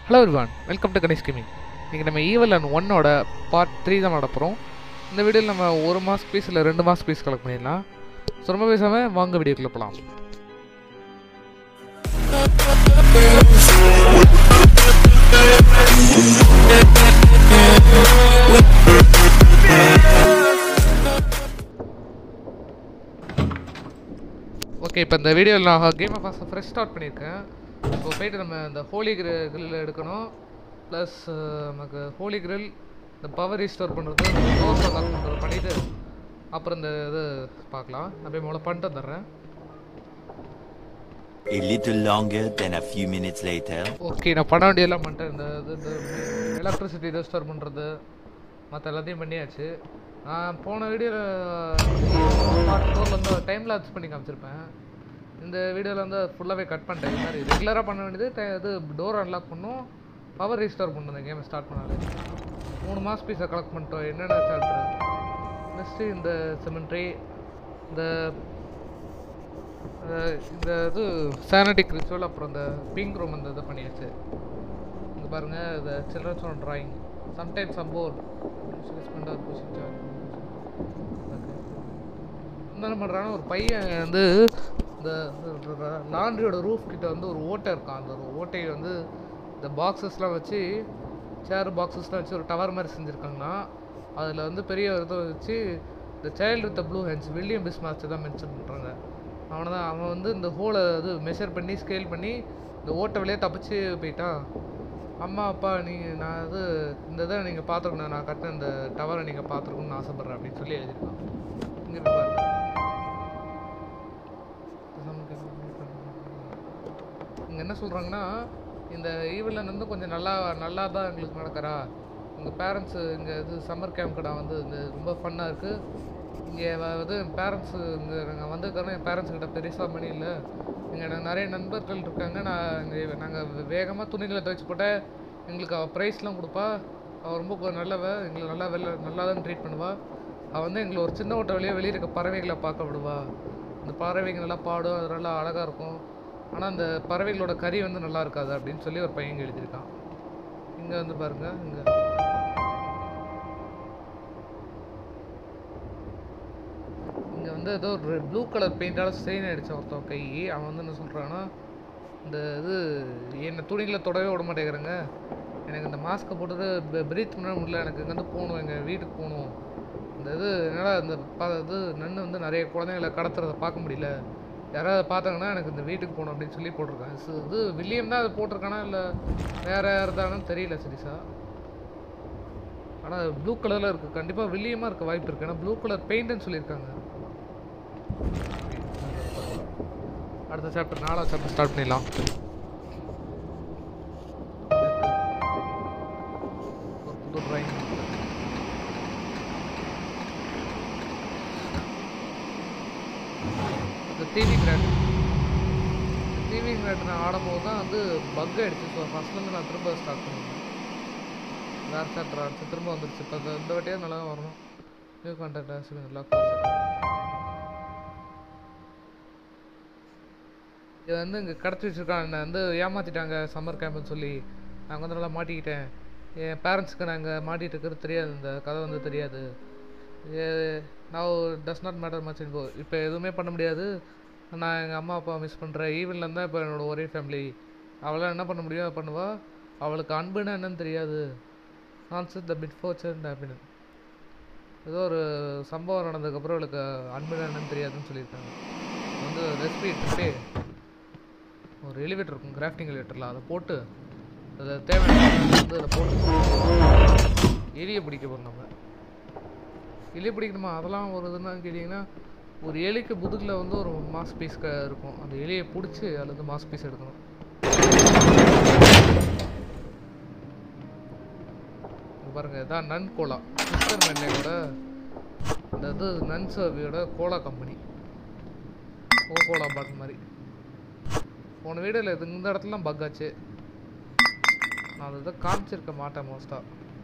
Hello everyone welcome to Ganesh gaming இன்றைக்கி நம்ம evil and ஒன்னோட பார்ட் த்ரீ தான் விளாட போகிறோம் இந்த வீடியோவில் நம்ம ஒரு மாதம் பீஸ் இல்லை ரெண்டு மாதம் பீஸ் கலெக்ட் பண்ணிடலாம் ஸோ ரொம்ப பேசாமல் வாங்க வீடியோக்குள்ளே போகலாம் ஓகே இப்போ இந்த வீடியோவில் நான் கேமை ஃபஸ்ட்டு ஃப்ரெஷ் ஸ்டார்ட் பண்ணியிருக்கேன் இப்போ போயிட்டு நம்ம இந்த ஹோலி கிரில் எடுக்கணும் ப்ளஸ் நமக்கு ஹோலி கிரில் இந்த பவர் ரீஸ்டோர் பண்ணுறது டோர்ஸ் அன்லாக் பண்ணுறது பண்ணிவிட்டு அப்புறம் இந்த இது பார்க்கலாம் அப்படியே முதல்ல பண்ணிட்டு வந்துடுறேன் A little longer than a few minutes later. Okay நான் பண்ண வேண்டியதெல்லாம் பண்ணிட்டேன் இந்த இது இந்த எலக்ட்ரிசிட்டி ரெஸ்டோர் பண்ணுறது மற்ற எல்லாத்தையும் பண்ணியாச்சு நான் போன வீடியோவில் பார்ட் ஃபோரில் வந்து டைம் லாப்ஸ் பண்ணி காமிச்சிருப்பேன் இந்த வீடியோவில் வந்து ஃபுல்லாகவே கட் பண்ணிட்டேன் இது மாதிரி ரெகுலராக பண்ண வேண்டியது ti- இது டோர் அன்லாக் பண்ணும் பவர் ரீஸ்டோர் பண்ணணும் இந்த கேமை ஸ்டார்ட் பண்ணாலே மூணு மாஸ் பீஸை கலெக்ட் பண்ணிட்டோம் என்னென்ன சாப்டர் நெக்ஸ்ட்டு இந்த சிமெண்ட்ரி இந்த அஹ் இந்த இது சானடிக் ரிச்சுவல் அப்புறம் இந்த பிங்க் ரூம் அந்த இது பண்ணியாச்சு இங்க பாருங்க இந்த சில்ட்ரன்ஸ் ஆன் டிராயிங் சம்டைம்ஸ் அம்போர் என்ன பண்ணுறாங்கன்னா ஒரு பையன் வந்து இந்த லாண்ட்ரியோட ரூஃப் கிட்ட வந்து ஒரு ஓட்டை இருக்கான் அந்த ஒரு ஓட்டையை வந்து இந்த பாக்ஸஸ்லாம் வச்சு சேர் பாக்ஸஸ்லாம் வச்சு ஒரு டவர் மாதிரி செஞ்சுருக்காங்கன்னா அதில் வந்து பெரிய ஒரு இதை வச்சு இந்த child with blue hens William பிஸ்மாஸ்டர் தான் மென்ஷன் பண்ணுறாங்க அவனை தான் அவன் வந்து இந்த ஹோலை இது மெஷர் பண்ணி ஸ்கேல் பண்ணி இந்த ஓட்டை வழியே தப்பிச்சு போயிட்டான் அம்மா அப்பா நீங்கள் நான் இது இந்த இதை நீங்கள் பார்த்துருக்கணும் நான் கட்டின இந்த டவரை நீங்கள் பார்த்துருக்கணும்னு ஆசைப்பட்றேன் அப்படின்னு சொல்லி எழுதியிருக்கான் இங்கே இருக்கு பாருங்க இங்கே என்ன சொல்கிறாங்கன்னா இந்த ஈவெண்ட்ல வந்து கொஞ்சம் நல்லா நல்லா தான் எங்களுக்கு நடக்கிறா உங்கள் பேரண்ட்ஸு இங்கே இது சம்மர் கேம்ப் கடை வந்து இந்த ரொம்ப ஃபன்னாக இருக்குது இங்கே வந்து பேரண்ட்ஸு இங்கே நாங்கள் வந்திருக்கோம் என் பேரண்ட்ஸ் கிட்ட பெருசாக மணி இல்லை இங்கே எனக்கு நிறைய நண்பர்கள் இருக்காங்க நான் இங்கே நாங்கள் வேகமாக துணிகளை துவைச்சு போட்டால் எங்களுக்கு அவள் ப்ரைஸ்லாம் கொடுப்பா அவள் ரொம்ப கொ- நல்லவ எங்களை நல்லா வெளில நல்லா தான் ட்ரீட் பண்ணுவா அவள் வந்து எங்களை ஒரு சின்ன ஓட்ட வழியாக வெளியே இருக்க பறவைகளை பார்க்க விடுவா இந்த பறவைங்க நல்லா பாடும் அது நல்லா அழகாக இருக்கும் ஆனால் அந்த பறவைகளோட கறி வந்து நல்லா இருக்காது அப்படின்னு சொல்லி ஒரு பையன் எழுதியிருக்கான் இங்கே வந்து பாருங்க இங்கே இங்கே வந்து ஏதோ ஒரு ப்ளூ கலர் பெயிண்டால் ஸ்ட்ரெயின் ஆகிடுச்சு ஒருத்தன் கை அவன் வந்து என்ன சொல்கிறான்னா இந்த இது என்னை துணியில் தொடவே விட மாட்டேங்கிறாங்க எனக்கு இந்த மாஸ்க்கை போட்டுட்டு பிரீத் பண்ண முடியல எனக்கு இங்கேருந்து போகணும் எங்கள் வீட்டுக்கு போகணும் இந்த இது என்னால் இந்த ப இது நன்னு வந்து நிறைய குழந்தைங்களை கடத்துறத பார்க்க முடியல யாராவது பார்த்தாங்கன்னா எனக்கு இந்த வீட்டுக்கு போகணும் அப்படின்னு சொல்லி போட்டிருக்காங்க இது இது வில்லியம் தான் அது போட்டிருக்கானா இல்லை வேற யார் தானு தெரியல சரிசா ஆனால் ப்ளூ கலரில் இருக்குது கண்டிப்பாக வில்லியமாக இருக்க வாய்ப்பு இருக்குது ஏன்னா ப்ளூ கலர் பெயிண்ட்னு சொல்லியிருக்காங்க அடுத்த சாப்டர் நாலாவது சாப்டர் ஸ்டார்ட் பண்ணிடலாம் ஒரு புது ட்ராயிங் இந்த டிவி கிராட் டிவி கிராட் நான் ஆடும்போது தான் வந்து பக் ஆயிடுச்சு ஸோ ஃபஸ்ட்லேருந்து நான் திரும்ப ஸ்டார்ட் பண்ணுவேன் வேறு சாப்டர் ஆச்சு திரும்ப வந்துருச்சு இப்போ இந்த- இந்த வாட்டியே நல்லா வரணும் நியூ கான்டாக்ட் ஆச்சு லாக் இது வந்து இங்கே கிடச்சி வச்சுருக்காங்க என்னை வந்து ஏமாற்றிட்டாங்க சம்மர் கேம்ப்னு சொல்லி நான் வந்து நல்லா மாட்டிக்கிட்டேன் என் பேரண்ட்ஸ்க்கு நாங்கள் மாட்டிகிட்டு இருக்கிறது தெரியாது இந்த கதை வந்து தெரியாது நான் does not matter much info இப்போ எதுவுமே பண்ண முடியாது நான் எங்கள் அம்மா அப்பா மிஸ் பண்ணுறேன் ஈவெண்ட்லேருந்து தான் இப்போ என்னோட ஒரே ஃபேமிலி அவளால் என்ன பண்ண முடியும் பண்ணுவா அவளுக்கு அன்புன்னா என்னன்னு தெரியாது ஆன்சர் த பிட் ஃபோச்சர் அப்படின்னு ஏதோ ஒரு சம்பவம் நடந்ததுக்கப்புறம் அவளுக்கு அன்புனா என்னன்னு தெரியாதுன்னு சொல்லியிருக்காங்க வந்து ரெசிபி ட்ரிப்பே ஒரு எலிவேட்டர் இருக்கும் கிராஃப்டிங் எலிவேட்டரில் அதை போட்டு அதில் தேவையான வந்து அதில் போட்டு எலியை பிடிக்க போகிறோம் நம்ம எலியை பிடிக்கணுமா அதெல்லாம் ஒரு இதுன்னா கேட்டிங்கன்னா ஒரு எலிக்கு முதுகில் வந்து ஒரு மாஸ் பீஸ் க இருக்கும் அந்த எலியை பிடிச்சி அதில் வந்து மாஸ் பீஸ் எடுக்கணும் இங்க பாருங்க இதான் நன் கோலா மிஸ்டர் மென்னையோட இந்த இது நன் சர்வியோட கோலா கம்பெனி ஓ கோலா பாட்டில் மாதிரி போன வீடியோவில் இது இந்த இடத்துலலாம் பக் ஆச்சு நான் அதை இதை காமிச்சிருக்க மாட்டேன் மோஸ்ட்டாக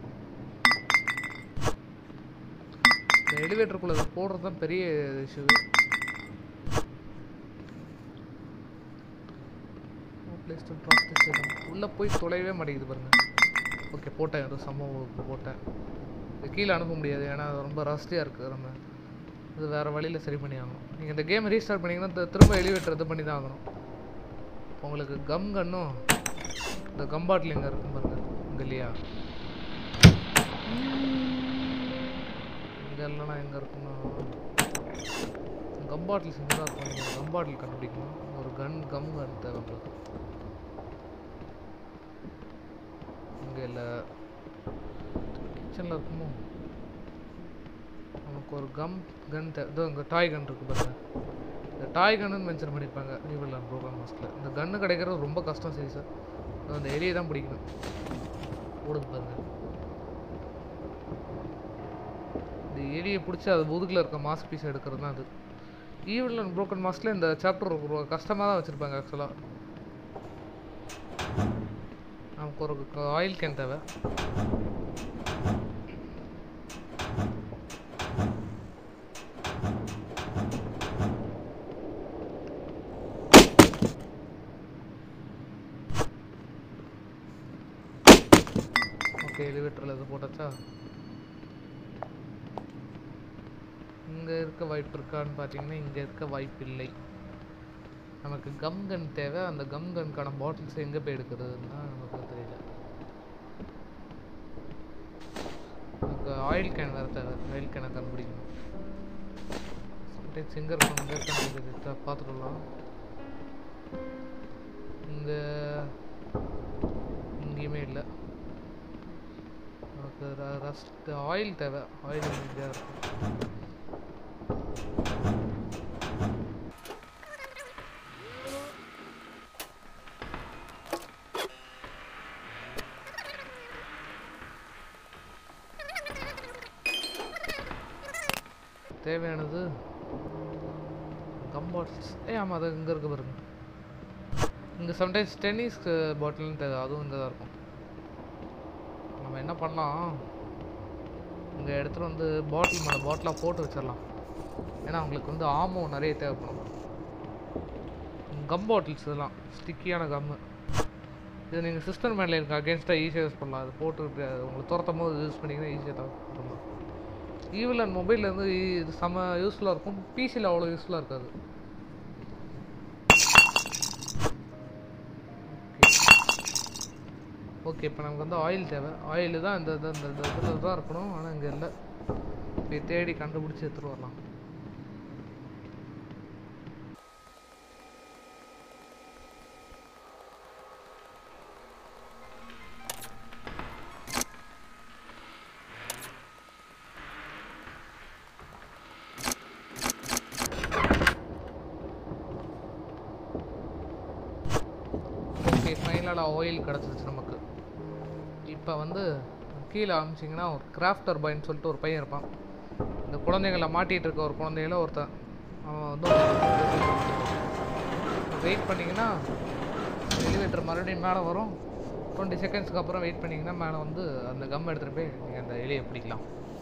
இந்த எலிவேட்டருக்குள்ளே இதை போடுறது தான் பெரிய issue place to drop this உள்ளே போய் தொலைவே மாட்டேங்குது பாருங்க ஓகே போட்டேன் ஏதோ சம்பவம் போட்டேன் இது கீழே அனுப்ப முடியாது ஏன்னா அது ரொம்ப ரஸ்டியாக இருக்குது நம்ம இது வேறு வழியில் சரி பண்ணி ஆகணும் நீங்கள் இந்த கேம் ரீஸ்டார்ட் பண்ணிங்கன்னா தி- திரும்ப எலிவேட்டர் இது பண்ணி தான் ஆகணும் உங்களுக்கு கம் கன்னும் இந்த கம் பாட்டில் எங்கே இருக்கும் பாருங்க இங்கே இல்லையா இங்கே இல்லைனா எங்கே இருக்குன்னா கம் பாட்டில் இங்கே தான் இருக்கும் நீங்கள் கம் பாட்டில் கண்டுபிடிக்கணும் ஒரு கன் கம் கன் தேவை உங்களுக்கு இங்கே இல்லை கிச்சனில் இருக்குமோ நமக்கு ஒரு கம் கன் தே இதோ இங்கே டாய் கன் இருக்குது பாருங்க இந்த டாய் கன்னு மென்ஷன் பண்ணியிருப்பாங்க ஈவில் ப்ரோக்ராம் மாஸ்டில் இந்த கன்று கிடைக்கிறது ரொம்ப கஷ்டம் சரி சார் அந்த எலியை தான் பிடிக்கணும் ஓடுது பாருங்க இந்த எலியை பிடிச்சி அது முதுகில் இருக்க மாஸ்க் பீஸ் எடுக்கிறது தான் அது ஈவில் அண்ட் ப்ரோக்கன் மாஸ்டில் இந்த சாப்டர் கஷ்டமாக தான் வச்சுருப்பாங்க ஆக்சுவலாக நமக்கு ஒரு ஆயில் கேன் தேவை ஓகே எலிவேட்டரில் இது போட்டாச்சா இங்கே இருக்க வாய்ப்பு இருக்கான்னு பார்த்தீங்கன்னா இங்கே இருக்க வாய்ப்பு இல்லை நமக்கு கம் கன் தேவை அந்த கம் கன்கான பாட்டில்ஸ் எங்கே போய் எடுக்கிறதுன்னு தான் நமக்கு தெரியல நமக்கு ஆயில் கேன் வேறு தேவை ஆயில் கேனை கண்டுபிடிக்கணும் சம்டைம்ஸ் எங்கே இருக்கும் இங்கே இருக்கான்னு பார்த்துக்கலாம் இங்கே எங்கேயுமே இல்லை நமக்கு ரஸ்ட் ஆயில் தேவை ஆயில் எங்கேயா இருக்கும் தேவையானது கம் பாட்டில்ஸ் ஏ ஆமாம் அது இங்கே இருக்கு பாருங்க இங்கே சம்டைம்ஸ் டென்னிஸ் பாட்டில்னு தேவை அதுவும் இங்கே தான் இருக்கும் நம்ம என்ன பண்ணலாம் இங்கே இடத்துல வந்து பாட்டில் மேலே பாட்டிலாக போட்டு வச்சிடலாம் ஏன்னா அவங்களுக்கு வந்து ஆமோ நிறைய தேவைப்படும் கம் பாட்டில்ஸ் இதெல்லாம் ஸ்டிக்கியான கம்மு இது நீங்கள் சிஸ்டம் மேலே இருக்க அகேன்ஸ்டாக ஈஸியாக யூஸ் பண்ணலாம் அது போட்டு அது உங்களுக்கு துரத்தும் போது யூஸ் பண்ணிங்கன்னா ஈஸியாக தான் பண்ணலாம் ஈவில் அண்ட் மொபைலில் வந்து இது செம்ம யூஸ்ஃபுல்லாக இருக்கும் பிசியில் அவ்வளோ யூஸ்ஃபுல்லாக இருக்காது ஓகே இப்போ நமக்கு வந்து ஆயில் தேவை ஆயில் தான் இந்த இந்த இந்த இதில் தான் இருக்கணும் ஆனால் இங்கே இல்லை போய் தேடி கண்டுபிடிச்சி எடுத்துகிட்டு வரலாம் ஓகே ஃபைனலாக ஆயில் கிடச்சிருச்சு நமக்கு இப்போ வந்து கீழே அமிச்சிங்கன்னா ஒரு கிராஃப்டர் பாய்ன்னு சொல்லிட்டு ஒரு பையன் இருப்பான் இந்த குழந்தைங்கள மாட்டிகிட்டு இருக்க ஒரு குழந்தைகள ஒருத்தன் அவன் வந்து வெயிட் பண்ணிங்கன்னா எலிவேட்டர் மறுபடியும் மேலே வரும் டுவெண்ட்டி செகண்ட்ஸ்க்கு அப்புறம் வெயிட் பண்ணிங்கன்னா மேலே வந்து அந்த கம் எடுத்துகிட்டு போய் நீங்கள் அந்த எலியை பிடிக்கலாம்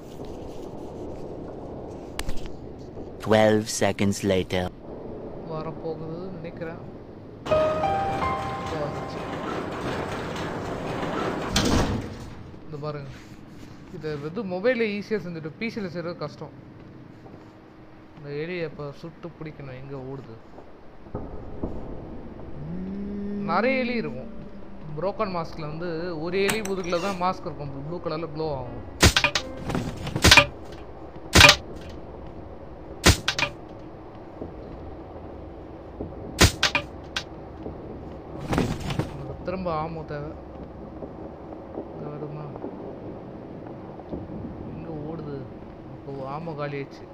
12 seconds later. வரப்போகுதுன்னு நினைக்கிறேன் இதோ வந்துருச்சு. இந்த பாருங்க இது இது மொபைலில் ஈஸியாக செஞ்சுட்டு பிசியில் செய்கிறது கஷ்டம் இந்த எலியை இப்போ சுட்டு பிடிக்கணும் எங்கே ஓடுது நிறைய எலி இருக்கும் புரோக்கன் மாஸ்கில் வந்து ஒரு எலி முதுகில் தான் மாஸ்க் இருக்கும் ப்ளூ கலரில் க்ளோ ஆகும் நமக்கு திரும்ப ஆமோ தேவை இங்கே வருமா எங்கே ஓடுது இப்போ ஆமோ காலி ஆயிடுச்சு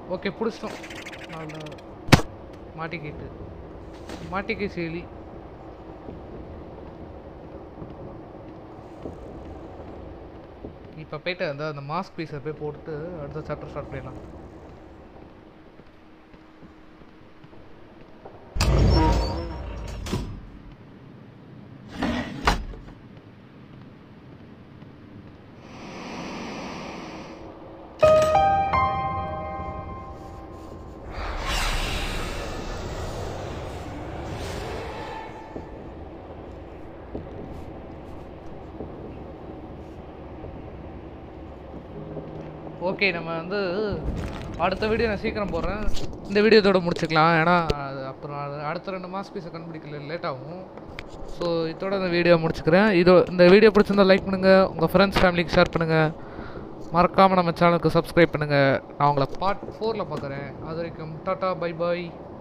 ஓகே பிடிச்சிட்டோம் நல்லா மாட்டிக்கிட்டு மாட்டிக்க செயலி இப்போ போயிட்டு அந்த அந்த மாஸ்க் பீஸை போய் போட்டுட்டு அடுத்த சாப்டர் ஸ்டார்ட் பண்ணிடலாம் ஓகே நம்ம வந்து அடுத்த வீடியோ நான் சீக்கிரம் போடுறேன் இந்த வீடியோ இதோட முடிச்சுக்கலாம் ஏன்னா அது அப்புறம் அது அடுத்த ரெண்டு மாஸ் பீஸை கண்டுபிடிக்கல லேட் ஆகும் ஸோ இதோட இந்த வீடியோ முடிச்சுக்கிறேன் இதோ இந்த வீடியோ பிடிச்சிருந்தா லைக் பண்ணுங்கள் உங்கள் ஃப்ரெண்ட்ஸ் ஃபேமிலிக்கு ஷேர் பண்ணுங்கள் மறக்காமல் நம்ம சேனலுக்கு சப்ஸ்கிரைப் பண்ணுங்கள் நான் உங்களை பார்ட் ஃபோரில் பார்க்குறேன் அது வரைக்கும் டாட்டா பை பாய்